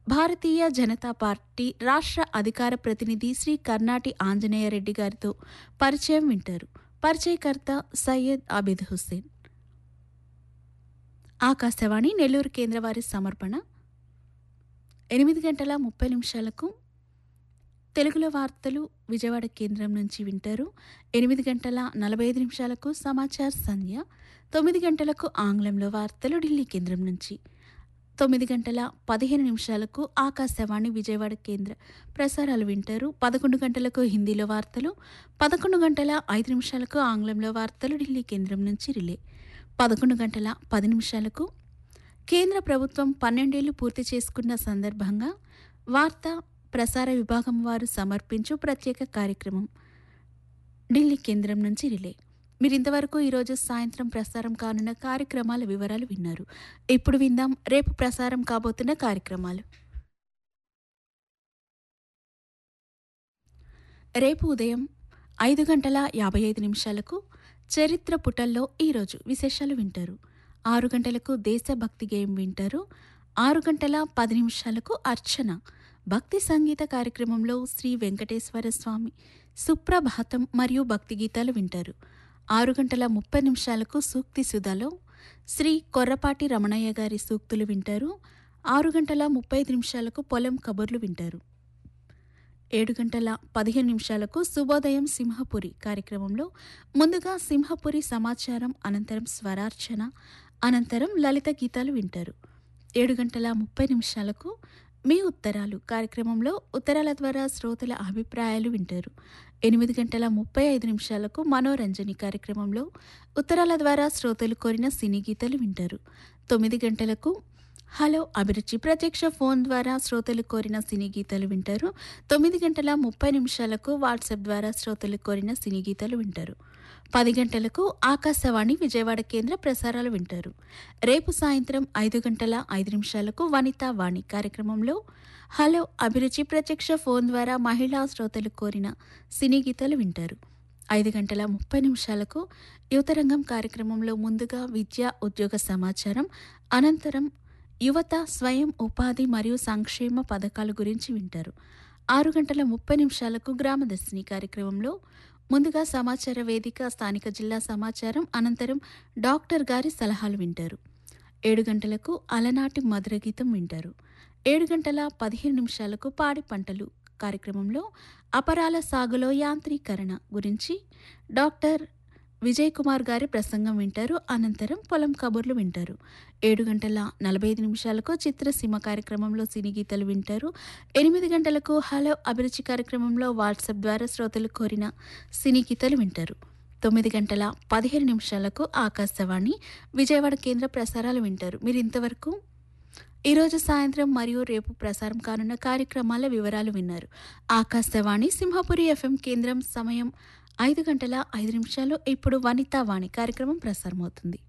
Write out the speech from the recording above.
భారతీయ Janata party రాష్ట్ర అధికార ప్రతినిధి శ్రీ కర్నాటి ఆంజనేయ రెడ్డి గారితో పరిచయం వింటారు పరిచయకర్త సయ్యద్ ఆబిద్ హుస్సేన్ ఆకాశవాణి నెల్లూరు కేంద్ర వారి సమర్పణ ఎనిమిది గంటల ముప్పై నిమిషాలకు తెలుగులో వార్తలు విజయవాడ కేంద్రం నుంచి వింటారు ఎనిమిది గంటల నలభై ఐదు నిమిషాలకు సమాచార్ సంధ్య తొమ్మిది గంటలకు ఆంగ్లంలో వార్తలు ఢిల్లీ కేంద్రం నుంచి తొమ్మిది గంటల పదిహేను నిమిషాలకు ఆకాశవాణి విజయవాడ కేంద్ర ప్రసారాలు వింటారు పదకొండు గంటలకు హిందీలో వార్తలు పదకొండు గంటల ఐదు నిమిషాలకు ఆంగ్లంలో వార్తలు ఢిల్లీ కేంద్రం నుంచి రిలే పదకొండు గంటల పది నిమిషాలకు కేంద్ర ప్రభుత్వం పన్నెండేళ్లు పూర్తి చేసుకున్న సందర్భంగా వార్తా ప్రసార విభాగం వారు సమర్పించు ప్రత్యేక కార్యక్రమం ఢిల్లీ కేంద్రం నుంచి రిలే మీరు ఇంతవరకు ఈరోజు సాయంత్రం ప్రసారం కానున్న కార్యక్రమాల వివరాలు విన్నారు ఇప్పుడు విందాం రేపు ప్రసారం కాబోతున్న కార్యక్రమాలు రేపు ఉదయం ఐదు గంటల యాభై ఐదు నిమిషాలకు చరిత్ర పుటల్లో ఈరోజు విశేషాలు వింటారు ఆరు గంటలకు దేశభక్తి గేయం వింటారు ఆరు గంటల పది నిమిషాలకు అర్చన భక్తి సంగీత కార్యక్రమంలో శ్రీ వెంకటేశ్వర స్వామి సుప్రభాతం మరియు భక్తి గీతాలు వింటారు ఆరు గంటల ముప్పై నిమిషాలకు సూక్తి సుధాలో శ్రీ కొర్రపాటి రమణయ్య గారి సూక్తులు వింటారు ఆరు గంటల ముప్పై ఐదు నిమిషాలకు పొలం కబుర్లు వింటారు ఏడు గంటల పదిహేను నిమిషాలకు శుభోదయం సింహపురి కార్యక్రమంలో ముందుగా సింహపురి సమాచారం అనంతరం స్వరార్చన అనంతరం లలిత గీతాలు వింటారు ఏడు గంటల ముప్పై నిమిషాలకు మీ ఉత్తరాలు కార్యక్రమంలో ఉత్తరాల ద్వారా శ్రోతల అభిప్రాయాలు వింటారు ఎనిమిది గంటల ముప్పై ఐదు నిమిషాలకు మనోరంజని కార్యక్రమంలో ఉత్తరాల ద్వారా శ్రోతలు కోరిన సినీ గీతాలు వింటారు తొమ్మిది గంటలకు హలో అభిరుచి ప్రత్యక్ష ఫోన్ ద్వారా శ్రోతలు కోరిన సినీ గీతాలు వింటారు తొమ్మిది గంటల ముప్పై నిమిషాలకు వాట్సాప్ ద్వారా శ్రోతలు కోరిన సినీ గీతాలు వింటారు పది గంటలకు ఆకాశవాణి విజయవాడ కేంద్ర ప్రసారాలు వింటారు రేపు సాయంత్రం ఐదు గంటల ఐదు నిమిషాలకు వనితా వాణి కార్యక్రమంలో హలో అభిరుచి ప్రత్యక్ష ఫోన్ ద్వారా మహిళా శ్రోతలు కోరిన సినీ గీతాలు వింటారు ఐదు గంటల ముప్పై నిమిషాలకు యువతరంగం కార్యక్రమంలో ముందుగా విద్యా ఉద్యోగ సమాచారం అనంతరం యువత స్వయం ఉపాధి మరియు సంక్షేమ పథకాల గురించి వింటారు ఆరు గంటల ముప్పై నిమిషాలకు గ్రామదర్శిని కార్యక్రమంలో ముందుగా సమాచార వేదిక స్థానిక జిల్లా సమాచారం అనంతరం డాక్టర్ గారి సలహాలు వింటారు ఏడు గంటలకు అలనాటి మధుర గీతం వింటారు ఏడు గంటల పదిహేను నిమిషాలకు పాడి పంటలు కార్యక్రమంలో అపరాల సాగులో యాంత్రీకరణ గురించి డాక్టర్ విజయ్ కుమార్ గారి ప్రసంగం వింటారు అనంతరం పొలం కబుర్లు వింటారు ఏడు గంటల నలభై ఐదు నిమిషాలకు చిత్రసీమ కార్యక్రమంలో సినీ గీతాలు వింటారు ఎనిమిది గంటలకు హలో అభిరుచి కార్యక్రమంలో వాట్సాప్ ద్వారా శ్రోతలు కోరిన సినీ గీతాలు వింటారు తొమ్మిది గంటల పదిహేను నిమిషాలకు ఆకాశవాణి విజయవాడ కేంద్ర ప్రసారాలు వింటారు మీరు ఇంతవరకు ఈరోజు సాయంత్రం మరియు రేపు ప్రసారం కానున్న కార్యక్రమాల వివరాలు విన్నారు ఆకాశవాణి సింహపురి ఎఫ్ఎం కేంద్రం సమయం ఐదు గంటల ఐదు నిమిషాలు ఇప్పుడు వనితా వాణి కార్యక్రమం ప్రసారమవుతుంది